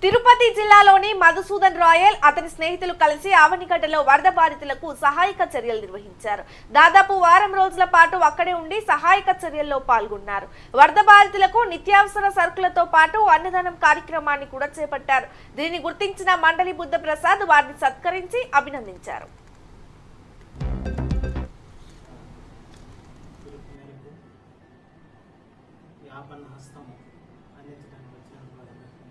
తిరుపతి జిల్లాలోని మధుసూదన్ రాయల్ అతని స్నేహితులు కలిసి ఆవనిగడ్డలో వరద బాధితులకు సహాయక చర్యలు నిర్వహించారు దాదాపు వారం రోజుల పాటు అక్కడే ఉండి సహాయక చర్యల్లో పాల్గొన్నారు వరద బాధితులకు నిత్యావసర సరుకులతో పాటు అన్నదానం కార్యక్రమాన్ని కూడా చేపట్టారు దీనిని గుర్తించిన మండలి బుద్ధ ప్రసాద్ వారిని సత్కరించి అభినందించారు పిలుపు మేరకు వ్యాపన హస్తము అందించడానికి వచ్చినటువంటి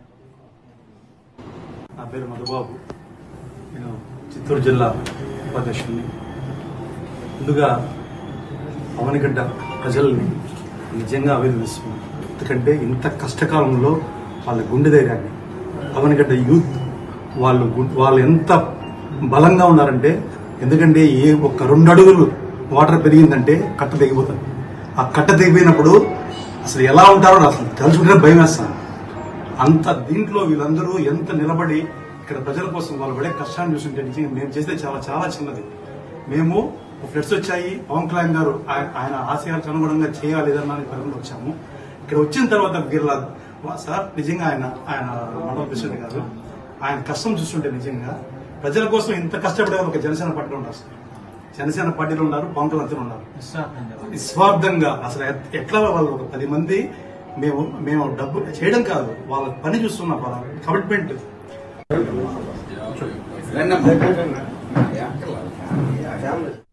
నా పేరు మధుబాబు నేను చిత్తూరు జిల్లా ఉపాధ్యక్షుడిని ముందుగా అవనిగడ్డ ప్రజల్ని నిజంగా అభినందిస్తున్నాను ఎందుకంటే ఇంత కష్టకాలంలో వాళ్ళ గుండె ధైర్యాన్ని అవనిగడ్డ యూత్ వాళ్ళు గు- వాళ్ళు ఎంత బలంగా ఉన్నారంటే ఎందుకంటే ఏ ఒక్క రెండు అడుగులు వాటర్ పెరిగిందంటే కట్ట తెగిపోతుంది ఆ కట్ట తెగిపోయినప్పుడు అసలు ఎలా ఉంటారో అసలు తలుచుకుంటే భయం వేస్తాను అంత దీంట్లో వీళ్ళందరూ ఎంత నిలబడి ఇక్కడ ప్రజల కోసం వాళ్ళు పడే కష్టాన్ని చూస్తుంటే నిజంగా మేము చేస్తే చాలా చాలా చిన్నది మేము ఫ్లడ్స్ వచ్చాయి పవన్ కళ్యాణ్ గారు ఆయ- ఆయన ఆశయాలకు అనుగుణంగా చేయాలి ఏదన్నా అని పరిగణలో వచ్చాము ఇక్కడ వచ్చిన తర్వాత వీళ్ళ వా- సార్ నిజంగా ఆయన ఆయన మండల ప్రెసిడెంట్ గారు ఆయన కష్టం చూస్తుంటే నిజంగా ప్రజల కోసం ఇంత కష్టపడే వాళ్ళు ఒక జనసేన పార్టీలో ఉన్నారు సార్ జనసేన పార్టీలో ఉన్నారు పవన్ కళ్యాణ్ ఉన్నారు నిస్వార్థంగా అసలు ఎట్- ఎట్లా వాళ్ళు ఒక పది మంది మేము మేము డబ్బు చేయడం కాదు వాళ్ళ పని చూస్తున్నాం వాళ్ళ కమిట్మెంట్ రండమ్మా.